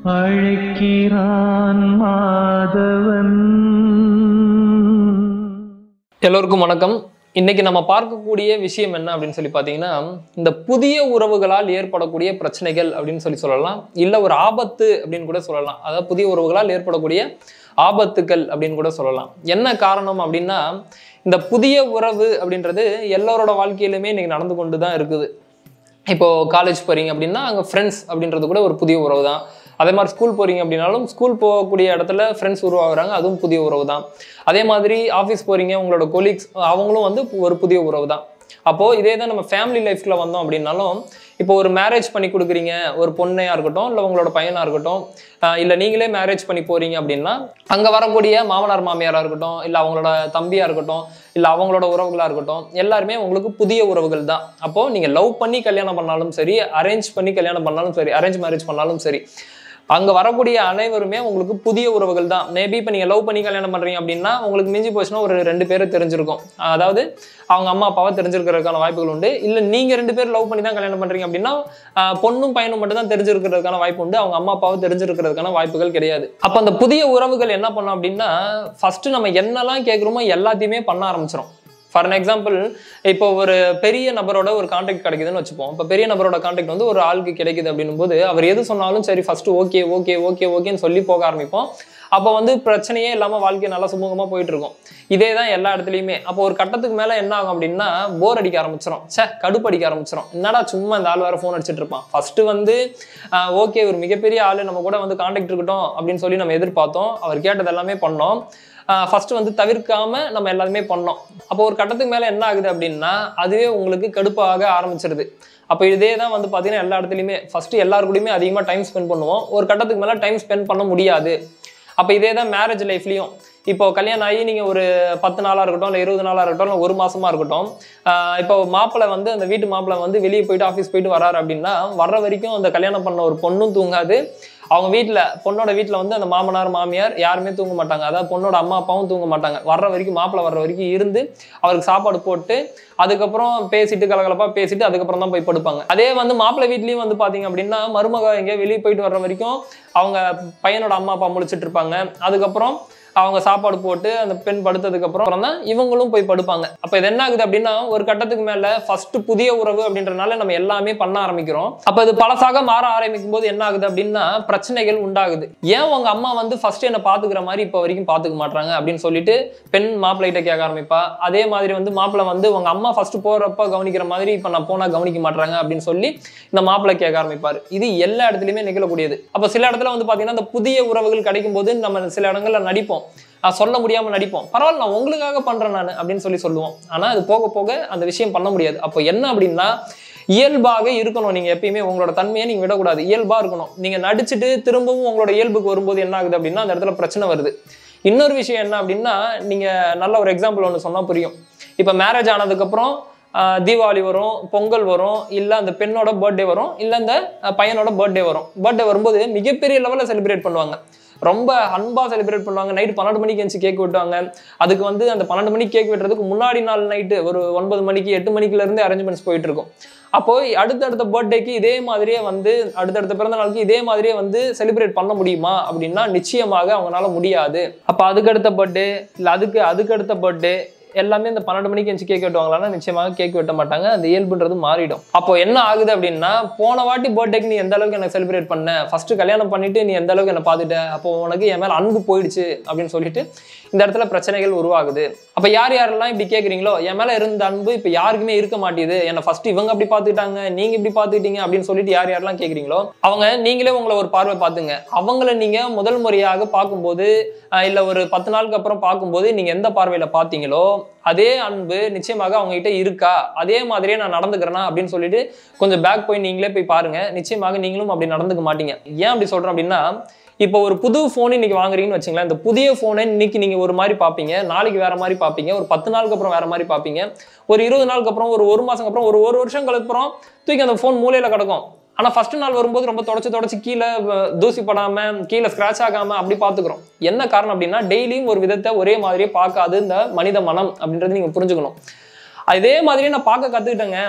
அழைக்கிறான் மாதவன் எல்லோருக்கும் வணக்கம் இன்னைக்கு நம்ம பார்க்கக்கூடிய விஷயம் என்ன அப்படின்னு சொல்லி பார்த்தீங்கன்னா இந்த புதிய உறவுகளால் ஏற்படக்கூடிய பிரச்சனைகள் அப்படின்னு சொல்லி சொல்லலாம் இல்லை ஒரு ஆபத்து அப்படின்னு கூட சொல்லலாம் அதாவது புதிய உறவுகளால் ஏற்படக்கூடிய ஆபத்துக்கள் அப்படின்னு கூட சொல்லலாம் என்ன காரணம் அப்படின்னா இந்த புதிய உறவு அப்படின்றது எல்லாரோட வாழ்க்கையிலுமே இன்னைக்கு நடந்து கொண்டு தான் இருக்குது இப்போ காலேஜ் போறீங்க அப்படின்னா அங்கே ஃப்ரெண்ட்ஸ் அப்படின்றது கூட ஒரு புதிய உறவு தான் அதே மாதிரி ஸ்கூல் போறீங்க அப்படின்னாலும் ஸ்கூல் போகக்கூடிய இடத்துல ஃப்ரெண்ட்ஸ் உருவாகுறாங்க அதுவும் புதிய உறவு தான் அதே மாதிரி ஆஃபீஸ் போறீங்க உங்களோட கொலீக்ஸ் அவங்களும் வந்து ஒரு புதிய உறவு தான் அப்போது இதே தான் நம்ம ஃபேமிலி லைஃப்ல வந்தோம் அப்படின்னாலும் இப்போ ஒரு மேரேஜ் பண்ணி கொடுக்குறீங்க ஒரு பொண்ணையா இருக்கட்டும் இல்லை உங்களோட பையனா இருக்கட்டும் ஆஹ் இல்லை நீங்களே மேரேஜ் பண்ணி போறீங்க அப்படின்னா அங்கே வரக்கூடிய மாமனார் மாமியாரா இருக்கட்டும் இல்லை அவங்களோட தம்பியா இருக்கட்டும் இல்லை அவங்களோட உறவுகளா இருக்கட்டும் எல்லாருமே உங்களுக்கு புதிய உறவுகள் தான் அப்போ நீங்க லவ் பண்ணி கல்யாணம் பண்ணாலும் சரி அரேஞ்ச் பண்ணி கல்யாணம் பண்ணாலும் சரி அரேஞ்ச் மேரேஜ் பண்ணாலும் சரி அங்க வரக்கூடிய அனைவருமே உங்களுக்கு புதிய உறவுகள் தான் மேபி இப்போ நீங்க லவ் பண்ணி கல்யாணம் பண்றீங்க அப்படின்னா உங்களுக்கு மிஞ்சி போச்சுன்னா ஒரு ரெண்டு பேரை தெரிஞ்சிருக்கும் அதாவது அவங்க அம்மா அப்பாவை தெரிஞ்சிருக்கிறதுக்கான வாய்ப்புகள் உண்டு இல்ல நீங்க ரெண்டு பேரும் லவ் பண்ணி தான் கல்யாணம் பண்றீங்க அப்படின்னா ஆஹ் பொண்ணும் பையனும் மட்டும் தான் தெரிஞ்சிருக்கிறதுக்கான வாய்ப்பு உண்டு அவங்க அம்மா அப்பாவை தெரிஞ்சிருக்கிறதுக்கான வாய்ப்புகள் கிடையாது அப்ப அந்த புதிய உறவுகள் என்ன பண்ணும் அப்படின்னா ஃபர்ஸ்ட் நம்ம என்னெல்லாம் கேட்குறோமோ எல்லாத்தையுமே பண்ண ஆரம்பிச்சிடும் ஃபார் an எக்ஸாம்பிள் இப்போ ஒரு பெரிய நபரோட ஒரு கான்டாக்ட் கிடைக்குதுன்னு வச்சுப்போம் இப்போ பெரிய நபரோட கான்டாக்ட் வந்து ஒரு ஆளுக்கு கிடைக்குது அப்படின்னும் போது அவர் எது சொன்னாலும் சரி ஃபர்ஸ்ட் ஓகே ஓகே ஓகே ஓகேன்னு சொல்லி போக ஆரம்பிப்போம் அப்போ வந்து பிரச்சனையே இல்லாமல் வாழ்க்கை நல்லா சுமூகமாக போயிட்டு இருக்கும் இதே தான் எல்லா இடத்துலையுமே அப்போ ஒரு கட்டத்துக்கு மேலே என்ன ஆகும் அப்படின்னா போர் அடிக்க ஆரம்பிச்சிடும் ச்சே கடுப்படிக்க ஆரம்பிச்சிடும் என்னடா சும்மா இந்த ஆள் வேற ஃபோன் அடிச்சிட்டு இருப்பான் ஃபர்ஸ்ட் வந்து ஓகே ஒரு மிகப்பெரிய ஆள் நம்ம கூட வந்து கான்டாக்ட் இருக்கட்டும் அப்படின்னு சொல்லி நம்ம எதிர்பார்த்தோம் அவர் கேட்டது எல்லாமே பண்ணோம் ஃபர்ஸ்ட் வந்து தவிர்க்காம நம்ம எல்லாருமே பண்ணோம் அப்போ ஒரு கட்டத்துக்கு மேலே என்ன ஆகுது அப்படின்னா அதுவே உங்களுக்கு கடுப்பாக ஆரம்பிச்சிருது அப்போ இதே தான் வந்து பார்த்தீங்கன்னா எல்லா இடத்துலையுமே ஃபர்ஸ்ட் எல்லாரு கூடயுமே அதிகமாக டைம் ஸ்பெண்ட் பண்ணுவோம் ஒரு கட்டத்துக்கு மேலே டைம் ஸ்பெண்ட் பண்ண முடியாது அப்போ இதே தான் மேரேஜ் லைஃப்லையும் இப்போ கல்யாணம் ஆகி நீங்கள் ஒரு பத்து நாளாக இருக்கட்டும் இல்லை இருபது நாளாக இருக்கட்டும் இல்லை ஒரு மாசமா இருக்கட்டும் ஆஹ் இப்போ மாப்பிள்ளை வந்து அந்த வீட்டு மாப்பிள்ளை வந்து வெளியே போயிட்டு ஆஃபீஸ் போயிட்டு வராரு அப்படின்னா வர்ற வரைக்கும் அந்த கல்யாணம் பண்ண ஒரு பொண்ணும் தூங்காது அவங்க வீட்டில் பொண்ணோட வீட்டில் வந்து அந்த மாமனார் மாமியார் யாருமே தூங்க மாட்டாங்க அதாவது பொண்ணோட அம்மா அப்பாவும் தூங்க மாட்டாங்க வர்ற வரைக்கும் மாப்பிள்ளை வர்ற வரைக்கும் இருந்து அவருக்கு சாப்பாடு போட்டு அதுக்கப்புறம் பேசிட்டு கலகலப்பா பேசிட்டு அதுக்கப்புறம் தான் போய் படுப்பாங்க அதே வந்து மாப்பிள்ளை வீட்லயும் வந்து பாத்தீங்க அப்படின்னா மருமக எங்கேயோ வெளியே போயிட்டு வர்ற வரைக்கும் அவங்க பையனோட அம்மா அப்பா முழிச்சிட்டு இருப்பாங்க அதுக்கப்புறம் அவங்க சாப்பாடு போட்டு அந்த பெண் படுத்ததுக்கு அப்புறம் தான் இவங்களும் போய் படுப்பாங்க அப்ப இது என்ன ஆகுது அப்படின்னா ஒரு கட்டத்துக்கு மேல ஃபர்ஸ்ட் புதிய உறவு அப்படின்றனால நம்ம எல்லாமே பண்ண ஆரம்பிக்கிறோம் அப்ப இது பழசாக மாற ஆரம்பிக்கும் போது என்ன ஆகுது அப்படின்னா பிரச்சனைகள் உண்டாகுது ஏன் உங்க அம்மா வந்து ஃபர்ஸ்ட் என்ன பாத்துக்கிற மாதிரி இப்ப வரைக்கும் பாத்துக்க மாட்டாங்க அப்படின்னு சொல்லிட்டு பெண் மாப்பிள்ளைகிட்ட கேட்க ஆரம்பிப்பா அதே மாதிரி வந்து மாப்பிள்ளை வந்து உங்க அம்மா ஃபர்ஸ்ட் போறப்ப கவனிக்கிற மாதிரி இப்ப நான் போனா கவனிக்க மாட்டாங்க அப்படின்னு சொல்லி இந்த மாப்பிள்ளை கேட்க ஆரம்பிப்பாரு இது எல்லா இடத்துலயுமே நிகழக்கூடியது அப்ப சில இடத்துல வந்து பாத்தீங்கன்னா இந்த புதிய உறவுகள் கிடைக்கும் போது நம்ம சில இடங்கள்ல நடிப்போம் நான் சொல்ல முடியாம நடிப்போம் பரவாயில்ல நான் உங்களுக்காக பண்றேன் நான் அப்படின்னு சொல்லி சொல்லுவோம் ஆனா அது போக போக அந்த விஷயம் பண்ண முடியாது அப்போ என்ன அப்படின்னா இயல்பாக இருக்கணும் நீங்க எப்பயுமே உங்களோட தன்மையை நீங்க விடக்கூடாது இயல்பா இருக்கணும் நீங்க நடிச்சுட்டு திரும்பவும் உங்களோட இயல்புக்கு வரும்போது என்ன ஆகுது அப்படின்னா அந்த இடத்துல பிரச்சனை வருது இன்னொரு விஷயம் என்ன அப்படின்னா நீங்க நல்ல ஒரு எக்ஸாம்பிள் ஒன்று சொன்னா புரியும் இப்போ மேரேஜ் ஆனதுக்கப்புறம் ஆஹ் தீபாவளி வரும் பொங்கல் வரும் இல்லை அந்த பெண்ணோட பர்த்டே வரும் இல்லை அந்த அஹ் பையனோட பர்த்டே வரும் பர்த்டே வரும்போது மிகப்பெரிய லெவலில் செலிப்ரேட் பண்ணுவாங்க ரொம்ப அன்பாக செலிப்ரேட் பண்ணுவாங்க நைட் பன்னெண்டு மணிக்கு எழுந்து கேக் வெட்டுவாங்க அதுக்கு வந்து அந்த பன்னெண்டு மணிக்கு கேக் வெட்டுறதுக்கு முன்னாடி நாள் நைட்டு ஒரு ஒன்பது மணிக்கு எட்டு மணிக்குல இருந்தே அரேஞ்ச்மெண்ட்ஸ் போயிட்டு இருக்கும் அப்போ அடுத்தடுத்த பர்த்டேக்கு இதே மாதிரியே வந்து அடுத்தடுத்த பிறந்த நாளுக்கு இதே மாதிரியே வந்து செலிப்ரேட் பண்ண முடியுமா அப்படின்னா நிச்சயமாக அவங்களால முடியாது அப்போ அதுக்கடுத்த பர்த்டே இல்லை அதுக்கு அதுக்கடுத்த பர்த்டே எல்லாமே இந்த பன்னெண்டு மணிக்கு எஞ்சி கேக் வெட்டுவாங்களான்னா நிச்சயமாக கேக் வெட்ட மாட்டாங்க அந்த இயல்புன்றது மாறிடும் அப்போ என்ன ஆகுது அப்படின்னா போன வாட்டி பர்த்டேக்கு நீ எந்த அளவுக்கு எனக்கு செலிப்ரேட் பண்ண ஃபர்ஸ்ட் கல்யாணம் பண்ணிட்டு நீ எந்த அளவுக்கு என்ன பார்த்துட்ட அப்போ உனக்கு என் மேல அன்பு போயிடுச்சு அப்படின்னு சொல்லிட்டு இந்த இடத்துல பிரச்சனைகள் உருவாகுது அப்ப யார் யாரெல்லாம் இப்படி கேக்குறீங்களோ என் மேல இருந்த அன்பு இப்ப யாருக்குமே இருக்க மாட்டேது என்னை ஃபர்ஸ்ட் இவங்க அப்படி பார்த்துக்கிட்டாங்க நீங்க இப்படி பார்த்துக்கிட்டீங்க அப்படின்னு சொல்லிட்டு யார் யாரெல்லாம் கேக்குறீங்களோ அவங்க நீங்களே உங்களை ஒரு பார்வை பார்த்துங்க அவங்கள நீங்க முதல் முறையாக பார்க்கும்போது ஆஹ் இல்ல ஒரு பத்து நாளுக்கு அப்புறம் பார்க்கும்போது நீங்க எந்த பார்வையில பார்த்தீங்களோ அதே அன்பு நிச்சயமாக அவங்க கிட்ட இருக்கா அதே மாதிரியே நான் நடந்துக்கிறேனா அப்படின்னு சொல்லிட்டு கொஞ்சம் பேக் போய் நீங்களே போய் பாருங்க நிச்சயமாக நீங்களும் அப்படி நடந்துக்க மாட்டீங்க ஏன் அப்படி சொல்றேன் அப்படின்னா இப்போ ஒரு புது ஃபோன் இன்னைக்கு வாங்குறீங்கன்னு வச்சுங்களேன் இந்த புதிய ஃபோனை இன்னைக்கு நீங்க ஒரு மாதிரி பார்ப்பீங்க நாளைக்கு வேற மாதிரி பார்ப்பீங்க ஒரு பத்து நாளுக்கு அப்புறம் வேற மாதிரி பார்ப்பீங்க ஒரு இருபது நாளுக்கு அப்புறம் ஒரு ஒரு மாசம் அப்புறம் ஒரு ஒரு வருஷம் கழிப்பு அப்புறம் தூக்கி அந்த ஃபோன் மூலையில கிடக்கும் ஆனா ஃபர்ஸ்ட் நாள் வரும்போது ரொம்ப தொடச்சு தொடச்சு கீழே அஹ், தூசி படாம கீழே ஸ்கிராச் ஆகாம அப்படி பாத்துக்கிறோம் என்ன காரணம் அப்படின்னா டெய்லியும் ஒரு விதத்தை ஒரே மாதிரியே பார்க்காது இந்த மனித மனம் அப்படின்றது நீங்க புரிஞ்சுக்கணும் அதே மாதிரியே நான் பார்க்க கத்துக்கிட்டேங்க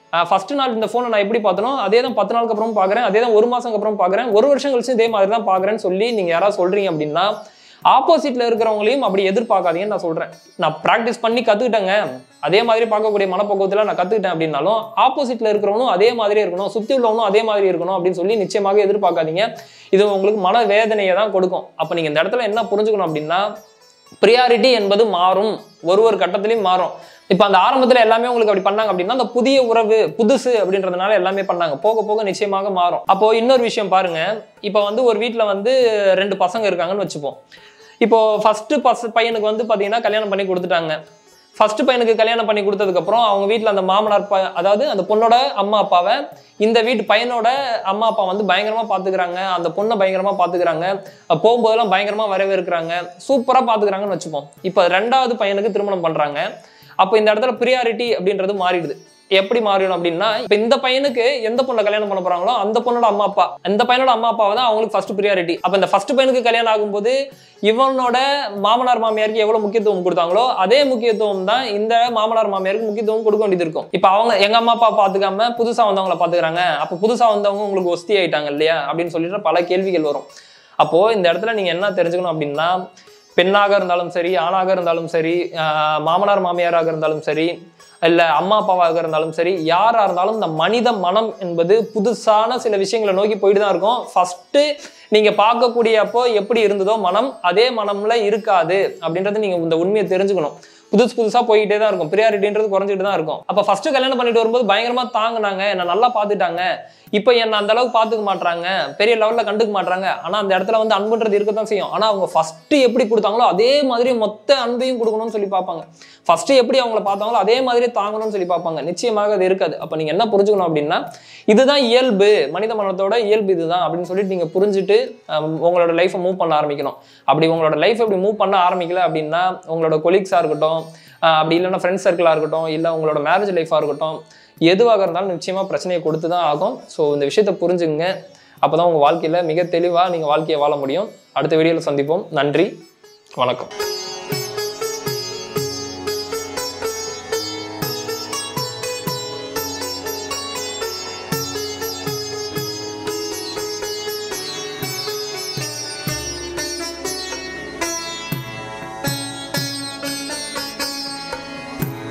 ஃபர்ஸ்ட் நாள் இந்த ஃபோனை நான் எப்படி பார்த்தனோ அதே தான் பத்து நாளுக்கு அப்புறம் பார்க்குறேன் அதே தான் ஒரு மாதம் அப்புறம் பார்க்குறேன் ஒரு வருஷம் கழிச்சு இதே மாதிரி தான் பார்க்குறேன்னு சொல்லி நீங்கள் யாராவது சொல்கிறீங்க அப்படின்னா ஆப்போசிட்ல இருக்கிறவங்களையும் அப்படி எதிர்பார்க்காதீங்கன்னு நான் சொல்றேன் நான் ப்ராக்டிஸ் பண்ணி கத்துக்கிட்டேங்க அதே மாதிரி பார்க்கக்கூடிய மனப்பக்குவத்தில் நான் கத்துக்கிட்டேன் அப்படின்னாலும் ஆப்போசிட்ல இருக்கிறவனும் அதே மாதிரி இருக்கணும் சுத்தி உள்ளவனும் அதே மாதிரி இருக்கணும் அப்படின்னு சொல்லி நிச்சயமாக எதிர்பார்க்காதீங்க இது உங்களுக்கு மன வேதனையை தான் கொடுக்கும் அப்போ நீங்க இந்த இடத்துல என்ன புரிஞ்சுக்கணும் அப்படின்னா ப்ரியாரிட்டி என்பது மாறும் ஒரு ஒரு கட்டத்திலையும் மாறும் இப்போ அந்த ஆரம்பத்தில் எல்லாமே உங்களுக்கு அப்படி பண்ணாங்க அப்படின்னா அந்த புதிய உறவு புதுசு அப்படின்றதுனால எல்லாமே பண்ணாங்க போக போக நிச்சயமாக மாறும் அப்போ இன்னொரு விஷயம் பாருங்க இப்போ வந்து ஒரு வீட்டில் வந்து ரெண்டு பசங்க இருக்காங்கன்னு வச்சுப்போம் இப்போ ஃபர்ஸ்ட் பச பையனுக்கு வந்து பார்த்தீங்கன்னா கல்யாணம் பண்ணி கொடுத்துட்டாங்க ஃபர்ஸ்ட் பையனுக்கு கல்யாணம் பண்ணி கொடுத்ததுக்கப்புறம் அவங்க வீட்டில் அந்த மாமனார் ப அதாவது அந்த பொண்ணோட அம்மா அப்பாவை இந்த வீட்டு பையனோட அம்மா அப்பா வந்து பயங்கரமாக பார்த்துக்கிறாங்க அந்த பொண்ணை பயங்கரமாக பார்த்துக்கிறாங்க போகும்போதெல்லாம் பயங்கரமாக வரவேற்கிறாங்க சூப்பராக பார்த்துக்கிறாங்கன்னு வச்சுப்போம் இப்போ ரெண்டாவது பையனுக்கு திருமணம் பண்ணுறாங்க அப்போ இந்த இடத்துல ப்ரியாரிட்டி அப்படின்றது மாறிடுது எப்படி மாறிடும் அப்படின்னா இப்போ இந்த பையனுக்கு எந்த பொண்ணை கல்யாணம் பண்ண போறாங்களோ அந்த பொண்ணோட அம்மா அப்பா அந்த பையனோட அம்மா அப்பாவை தான் அவங்களுக்கு ஃபர்ஸ்ட் ப்ரியாரிட்டி அப்போ இந்த ஃபர்ஸ்ட் பையனுக்கு கல்யாணம் ஆகும்போது இவனோட மாமனார் மாமியாருக்கு எவ்வளவு முக்கியத்துவம் கொடுத்தாங்களோ அதே முக்கியத்துவம் தான் இந்த மாமனார் மாமியாருக்கு முக்கியத்துவம் கொடுக்க வேண்டியது இருக்கும் இப்போ அவங்க எங்க அம்மா அப்பா பாத்துக்காம புதுசா வந்தவங்கள பாத்துக்கிறாங்க அப்போ புதுசா வந்தவங்க உங்களுக்கு ஒஸ்தி ஆயிட்டாங்க இல்லையா அப்படின்னு சொல்லிட்டு பல கேள்விகள் வரும் அப்போ இந்த இடத்துல நீங்க என்ன தெரிஞ்சுக்கணும் அப்படின்னா பெண்ணாக இருந்தாலும் சரி ஆணாக இருந்தாலும் சரி ஆஹ் மாமனார் மாமியாராக இருந்தாலும் சரி இல்ல அம்மா அப்பாவாக இருந்தாலும் சரி யாரா இருந்தாலும் இந்த மனித மனம் என்பது புதுசான சில விஷயங்களை நோக்கி போயிட்டு தான் இருக்கும் ஃபர்ஸ்ட் நீங்க பார்க்கக்கூடிய அப்போ எப்படி இருந்ததோ மனம் அதே மனம்ல இருக்காது அப்படின்றது நீங்க இந்த உண்மையை தெரிஞ்சுக்கணும் புதுசு புதுசா போயிட்டே தான் இருக்கும் ப்ரியாரிட்டின்றது குறைஞ்சிட்டு தான் இருக்கும் அப்ப ஃபர்ஸ்ட் கல்யாணம் பண்ணிட்டு வரும்போது பயங்கரமா தாங்குனாங்க என்ன நல்லா பார்த்துட்டாங்க இப்போ என்ன அந்த அளவுக்கு பார்த்துக்க மாட்றாங்க பெரிய லெவல்ல கண்டுக்க மாட்றாங்க ஆனா அந்த இடத்துல வந்து அன்புன்றது இருக்கத்தான் செய்யும் ஆனா அவங்க ஃபர்ஸ்ட் எப்படி கொடுத்தாங்களோ அதே மாதிரி மொத்த அன்பையும் கொடுக்கணும்னு சொல்லி பார்ப்பாங்க ஃபர்ஸ்ட் எப்படி அவங்கள பார்த்தாங்களோ அதே மாதிரி தாங்கணும்னு சொல்லி பார்ப்பாங்க நிச்சயமாக அது இருக்காது அப்ப நீங்க என்ன புரிஞ்சுக்கணும் அப்படின்னா இதுதான் இயல்பு மனித மனத்தோட இயல்பு இதுதான் அப்படின்னு சொல்லிட்டு நீங்க புரிஞ்சுட்டு அஹ், உங்களோட லைஃப்பை மூவ் பண்ண ஆரம்பிக்கணும் அப்படி உங்களோட லைஃப் எப்படி மூவ் பண்ண ஆரம்பிக்கல அப்படின்னா உங்களோட கொலீக்ஸாக இருக்கட்டும் அஹ், அப்படி இல்லைன்னா ஃப்ரெண்ட்ஸ் சர்க்கிளாக இருக்கட்டும் இல்லை உங்களோட மேரேஜ் லைஃபாக இருக்கட்டும் எதுவாக இருந்தாலும் நிச்சயமாக பிரச்சனையை கொடுத்து தான் ஆகும் ஸோ இந்த விஷயத்தை புரிஞ்சுங்க அப்போ தான் உங்கள் வாழ்க்கையில் மிக தெளிவாக நீங்கள் வாழ்க்கையை வாழ முடியும் அடுத்த வீடியோவில் சந்திப்போம் நன்றி வணக்கம்